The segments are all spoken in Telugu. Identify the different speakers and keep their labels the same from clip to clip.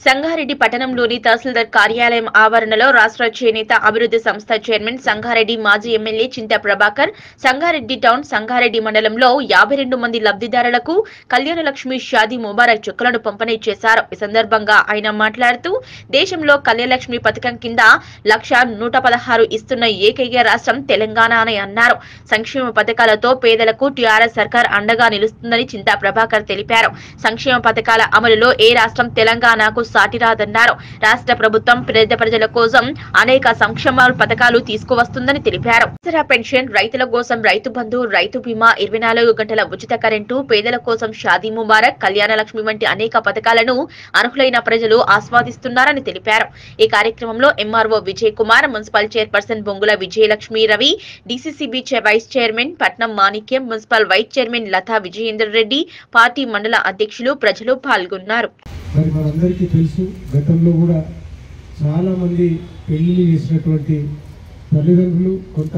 Speaker 1: సంగారెడ్డి పట్టణంలోని తహసీల్దార్ కార్యాలయం ఆవరణలో రాష్ట్ర చేనేత అభివృద్ధి సంస్థ చైర్మన్ సంగారెడ్డి మాజీ ఎమ్మెల్యే చింత ప్రభాకర్ సంగారెడ్డి టౌన్ సంగారెడ్డి మండలంలో యాభై రెండు మంది లబ్ధిదారులకు కళ్యాణ లక్ష్మి షాదీ ముబారక్ చెక్కులను పంపిణీ చేశారు ఈ సందర్భంగా ఆయన మాట్లాడుతూ దేశంలో కళ్యాణ లక్ష్మి పథకం కింద లక్ష నూట పదహారు ఇస్తున్న ఏకైక రాష్ట్రం తెలంగాణ అని అన్నారు సంక్షేమ పథకాలతో పేదలకు టీఆర్ఎస్ సర్కార్ అండగా నిలుస్తుందని చింతా ప్రభాకర్ తెలిపారు సంక్షేమ పథకాల అమలులో ఏ రాష్ట్రం తెలంగాణకు సాటి రాదన్నారు రాష్ట్ర ప్రభుత్వం పేద ప్రజల కోసం అనేక సంక్షేమ పథకాలు తీసుకువస్తుందని తెలిపారు దసరా పెన్షన్ రైతుల కోసం రైతు బంధు రైతు బీమా ఇరవై నాలుగు గంటల ఉచిత కరెంటు పేదల కోసం షాదీ ముబారక్ కళ్యాణ లక్ష్మి వంటి అనేక పథకాలను అర్హులైన ప్రజలు ఆస్వాదిస్తున్నారని తెలిపారు ఈ కార్యక్రమంలో MRO Vijay Kumar municipal chairperson Bongula Vijayalakshmi Ravi DCCB చే- vice chairman Patnam Manikyam municipal vice chairman Latha Vijayender Reddy party మండల అధ్యక్షులు ప్రజలు పాల్గొన్నారు
Speaker 2: మరి మనందరికీ తెలుసు గతంలో కూడా చాలామంది పెళ్లి చేసినటువంటి తల్లిదండ్రులు కొంత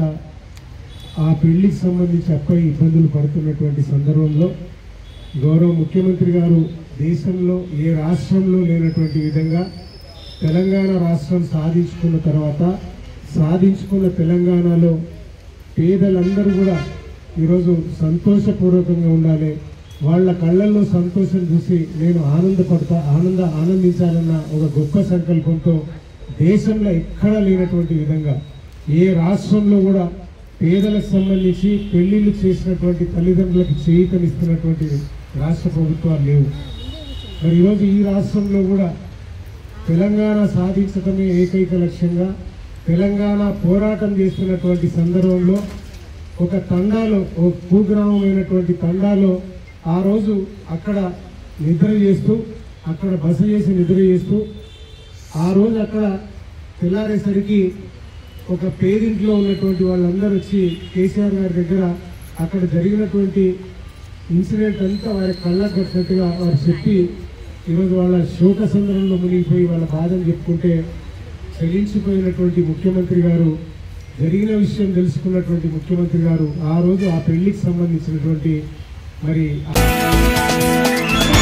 Speaker 2: ఆ పెళ్లికి సంబంధించి అప్పై ఇబ్బందులు పడుతున్నటువంటి సందర్భంలో గౌరవ ముఖ్యమంత్రి గారు దేశంలో ఏ రాష్ట్రంలో లేనటువంటి విధంగా తెలంగాణ రాష్ట్రం సాధించుకున్న తర్వాత సాధించుకున్న తెలంగాణలో పేదలందరూ కూడా ఈరోజు సంతోషపూర్వకంగా ఉండాలి వాళ్ళ కళ్ళల్లో సంతోషం చూసి నేను ఆనందపడతా ఆనంద ఆనందించాలన్న ఒక గొప్ప సంకల్పంతో దేశంలో ఎక్కడా లేనటువంటి విధంగా ఏ రాష్ట్రంలో కూడా పేదలకు సంబంధించి పెళ్లిళ్ళు చేసినటువంటి తల్లిదండ్రులకు చేయూతనిస్తున్నటువంటి రాష్ట్ర ప్రభుత్వాలు లేవు మరి ఈరోజు ఈ రాష్ట్రంలో కూడా తెలంగాణ సాధించడమే ఏకైక లక్ష్యంగా తెలంగాణ పోరాటం చేస్తున్నటువంటి సందర్భంలో ఒక తండాలో ఒక కుగ్రామమైనటువంటి తండాలో ఆ రోజు అక్కడ నిద్ర చేస్తూ అక్కడ బస చేసి నిద్ర చేస్తూ ఆ రోజు అక్కడ తెల్లారేసరికి ఒక పేదింట్లో ఉన్నటువంటి వాళ్ళందరూ వచ్చి కేసీఆర్ గారి దగ్గర అక్కడ జరిగినటువంటి ఇన్సిడెంట్ అంతా వారి కళ్ళకు కట్టినట్టుగా వారు చెప్పి ఈరోజు వాళ్ళ శోక సందర్భంలో మునిగిపోయి వాళ్ళ బాధను చెప్పుకుంటే చెల్లించిపోయినటువంటి ముఖ్యమంత్రి గారు జరిగిన విషయం తెలుసుకున్నటువంటి ముఖ్యమంత్రి గారు ఆ రోజు ఆ పెళ్లికి సంబంధించినటువంటి మరి